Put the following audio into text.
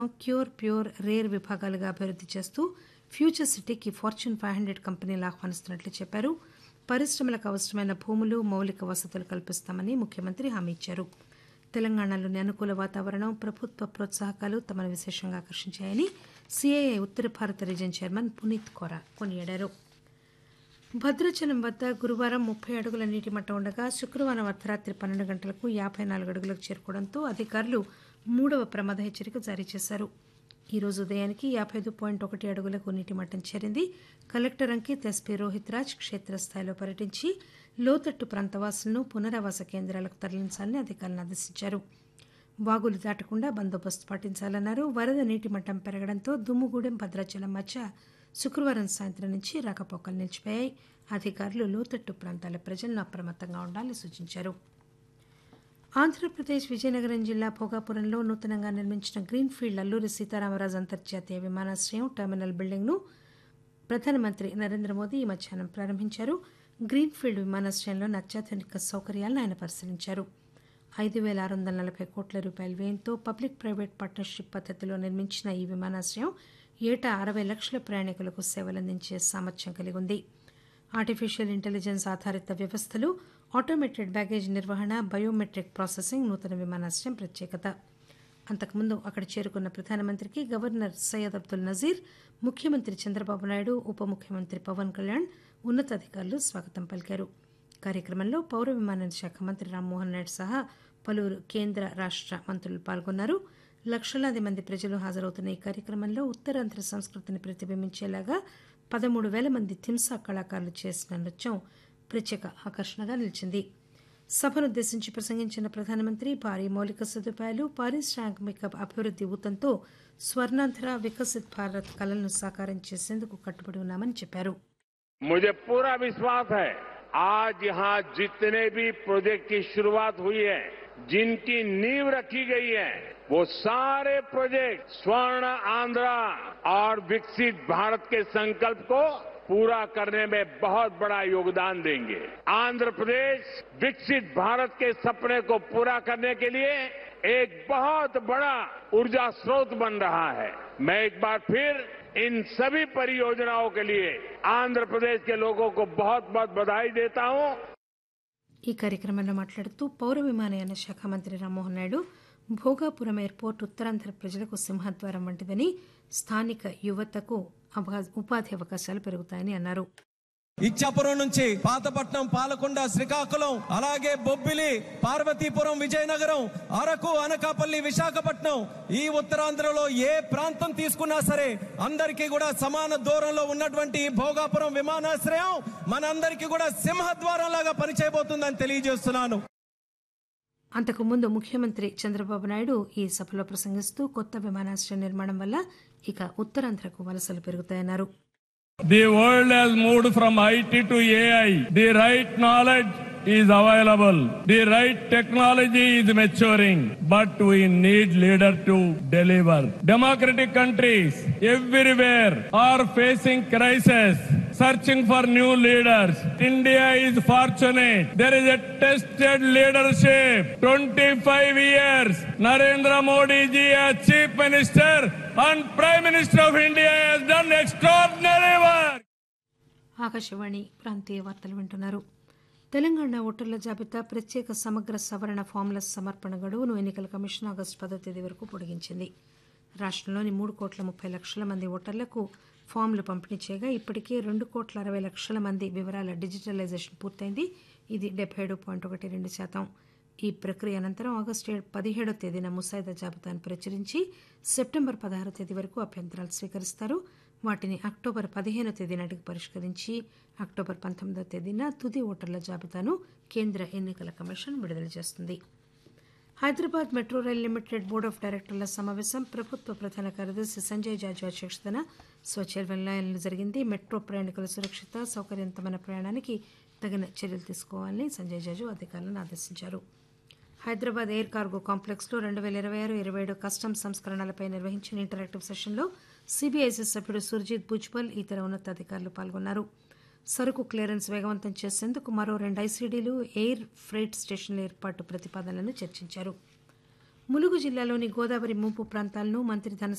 Cure pure rare విభాగాలుగా అభివృద్ది చేస్తూ ఫ్యూచర్ సిటీకి ఫార్చ్యూన్ ఫైవ్ హండ్రెడ్ కంపెనీలు ఆహ్వానిస్తున్నట్లు చెప్పారు పరిశ్రమలకు అవసరమైన భూములు మౌలిక వసతులు కల్పిస్తామని ముఖ్యమంత్రి హామీ ఇచ్చారు తెలంగాణలోని అనుకూల వాతావరణం ప్రభుత్వ ప్రోత్సాహకాలు తమను విశేషంగా ఆకర్షించాయని సిఐఐ ఉత్తర భారత రీజన్ చైర్మన్ పునీత్ కోరా కొనియాడారు భద్రాచలం వద్ద గురువారం ముప్పై అడుగుల నీటి మట్టం ఉండగా శుక్రవారం అర్ధరాత్రి పన్నెండు గంటలకు యాభై నాలుగు అడుగులకు చేరుకోవడంతో అధికారులు మూడవ ప్రమాద హెచ్చరిక జారీ చేశారు ఈ రోజు ఉదయానికి యాభై ఐదు పాయింట్ ఒకటి అడుగులకు నీటి మట్టం చేరింది కలెక్టర్ అంకిత్ ఎస్పీ రోహిత్ రాజ్ క్షేత్రస్థాయిలో పర్యటించి లోతట్టు ప్రాంతవాసులను పునరావాస కేంద్రాలకు తరలించాలని అధికారులను ఆదేశించారు వాగులు దాటకుండా బందోబస్తు పాటించాలన్నారు వరద నీటి మట్టం పెరగడంతో దుమ్ముగూడెం భద్రాచలం మధ్య శుక్రవారం సాయంత్రం నుంచి రాకపోకలు నిలిచిపోయాయి అధికారులు లోతట్టు ప్రాంతాల ప్రజలను అప్రమత్తంగా ఉండాలని సూచించారు ఆంధ్రప్రదేశ్ విజయనగరం జిల్లా భోగాపురంలో నూతనంగా నిర్మించిన గ్రీన్ఫీల్డ్ అల్లూరి సీతారామరాజు అంతర్జాతీయ విమానాశ్రయం టెర్మినల్ బిల్డింగ్ను ప్రధానమంత్రి నరేంద్ర మోదీ ఈ మధ్యాహ్నం ప్రారంభించారు గ్రీన్ఫీల్డ్ విమానాశ్రయంలోని అత్యాధునిక సౌకర్యాలను ఆయన పరిశీలించారు ఐదు వేల ఆరు వందల నలభై కోట్ల రూపాయల వ్యయంతో పబ్లిక్ ప్రైవేట్ పార్ట్నర్షిప్ పద్ధతిలో నిర్మించిన ఈ విమానాశ్రయం ఏటా అరవై లక్షల ప్రయాణికులకు సేవలందించే సామర్థ్యం కలిగి ఉంది ఆర్టిఫిషియల్ ఇంటెలిజెన్స్ ఆధారిత వ్యవస్థలు ఆటోమేటెడ్ బ్యాగేజ్ నిర్వహణ బయోమెట్రిక్ ప్రాసెసింగ్ నూతన విమానాశ్రయం ప్రత్యేకత అంతకుముందు అక్కడ చేరుకున్న ప్రధానమంత్రికి గవర్నర్ సయ్యద్ అబ్దుల్ నజీర్ ముఖ్యమంత్రి చంద్రబాబు నాయుడు ఉప ముఖ్యమంత్రి పవన్ కళ్యాణ్ ఉన్నతాధికారులు స్వాగతం పలికారు కార్యక్రమంలో పౌర విమానయాన శాఖ మంత్రి రామ్మోహన్ నాయుడు సహా పలువురు కేంద్ర రాష్ట మంత్రులు పాల్గొన్నారు లక్షలాది మంది ప్రజలు హాజరవుతున్న ఈ కార్యక్రమంలో ఉత్తరాంధ్ర సంస్కృతిని ప్రతిబింబించేలాగా పదమూడు వేల మంది థింసా కళాకారులు చేసిన నృత్యం ప్రత్యేక ఆకర్షణగా నిలిచింది సభనుద్దేశించి ప్రసంగించిన ప్రధానమంత్రి భారీ మౌలిక సదుపాయాలు పారిశ్రామిక అభివృద్ది ఊతంతో స్వర్ణాంధ్ర వికసిత్ భారత్ కలలను సాకారం చేసేందుకు కట్టుబడి ఉన్నామని చెప్పారు मुझे पूरा विश्वास है आज यहां जितने भी प्रोजेक्ट की शुरुआत हुई है जिनकी नींव रखी गई है वो सारे प्रोजेक्ट स्वर्ण आंध्रा और विकसित भारत के संकल्प को पूरा करने में बहुत बड़ा योगदान देंगे आंध्र प्रदेश विकसित भारत के सपने को पूरा करने के लिए एक बहुत बड़ा ऊर्जा स्रोत बन रहा है मैं एक बार फिर इन सभी परियोजनाओं के लिए आंध्र प्रदेश के लोगों को बहुत बहुत बधाई देता हूं ఈ కార్యక్రమంలో మాట్లాడుతూ పౌర విమానయాన శాఖ మంత్రి రామ్మోహన్ నాయుడు భోగాపురం ఎయిర్పోర్ట్ ఉత్తరాంధ్ర ప్రజలకు సింహద్వారం వంటిదని స్థానిక యువతకు అవకా- ఉపాధి అవకాశాలు పెరుగుతాయని అన్నారు ఇచ్చాపురం నుంచి పాతపట్నం పాలకొండ శ్రీకాకుళం అలాగే బొబ్బిలి పార్వతీపురం విజయనగరం అరకు అనకాపల్లి విశాఖపట్నం ఈ ఉత్తరాంధ్రలో ఏ ప్రాంతం తీసుకున్నా సరే అందరికీ కూడా సమాన దూరంలో ఉన్నటువంటి ఈ భోగాపురం విమానాశ్రయం మనందరికీ కూడా సింహద్వారం లాగా పనిచేయబోతుందని తెలియజేస్తున్నాను అంతకుముందు ముఖ్యమంత్రి చంద్రబాబు నాయుడు ఈ సభలో ప్రసంగిస్తూ కొత్త విమానాశ్రయం నిర్మాణం వల్ల ఇక ఉత్తరాంధ్రకు వలసలు పెరుగుతాయన్నారు The world has moved from IT to AI. The right knowledge is available. The right technology is maturing. But we need leader to deliver. Democratic countries everywhere are facing crisis, searching for new leaders. India is fortunate. There is a tested leadership. 25 years. Narendra Modi ji as Chief Minister and Prime Minister of India has done extraordinary work. Akashvani ప్రాంతీయ వార్తలు వింటున్నారు తెలంగాణ ఓటర్ల జాబితా ప్రత్యేక సమగ్ర సవరణ ఫామ్ల సమర్పణ గడువును ఎన్నికల కమిషన్ ఆగస్టు పదో తేదీ వరకు పొడిగించింది రాష్ట్రంలోని మూడు కోట్ల ముప్పై లక్షల మంది ఓటర్లకు ఫామ్లు పంపిణీ చేయగా ఇప్పటికే రెండు కోట్ల అరవై లక్షల మంది వివరాల డిజిటలైజేషన్ పూర్తయింది ఇది డెబ్బై ఏడు పాయింట్ ఒకటి రెండు శాతం ఈ ప్రక్రియ అనంతరం ఆగస్టు ఏడు- పదిహేడో తేదీన ముసాయిదా జాబితాను ప్రచురించి సెప్టెంబర్ పదహారో తేదీ వరకు అభ్యంతరాలు స్వీకరిస్తారు వాటిని అక్టోబర్ పదిహేనో తేదీ నాటికి పరిష్కరించి అక్టోబర్ పంతొమ్మిదో తేదీన తుది ఓటర్ల జాబితాను కేంద్ర ఎన్నికల కమిషన్ విడుదల చేస్తుంది Hyderabad metro rail limited board of డైరెక్టర్ల సమావేశం ప్రభుత్వ ప్రధాన కార్యదర్శి సంజయ్ జాజు అధ్యక్షతన స్వచ్ఛర్వలయంలో జరిగింది మెట్రో ప్రయాణికుల సురక్షిత సౌకర్యవంతమైన ప్రయాణానికి తగిన చర్యలు తీసుకోవాలని సంజయ్ జాజు అధికారులను ఆదేశించారు హైదరాబాద్ ఎయిర్ కార్గో కాంప్లెక్స్లో రెండు వేల ఇరవై ఆరు ఇరవై ఏడు కస్టమ్ సంస్కరణలపై నిర్వహించిన ఇంటరాక్టివ్ సెషన్లో సిబిఐసి సభ్యుడు సుర్జిత్ భుజ్బల్ ఇతర ఉన్నతాధికారులు పాల్గొన్నారు సరుకు క్లియరెన్స్ వేగవంతం చేసేందుకు మరో రెండు ఐసీడీలు ఎయిర్ ఫ్రైట్ స్టేషన్ల ఏర్పాటు ప్రతిపాదనలను చర్చించారు ములుగు జిల్లాలోని గోదావరి ముంపు ప్రాంతాలను మంత్రి ధన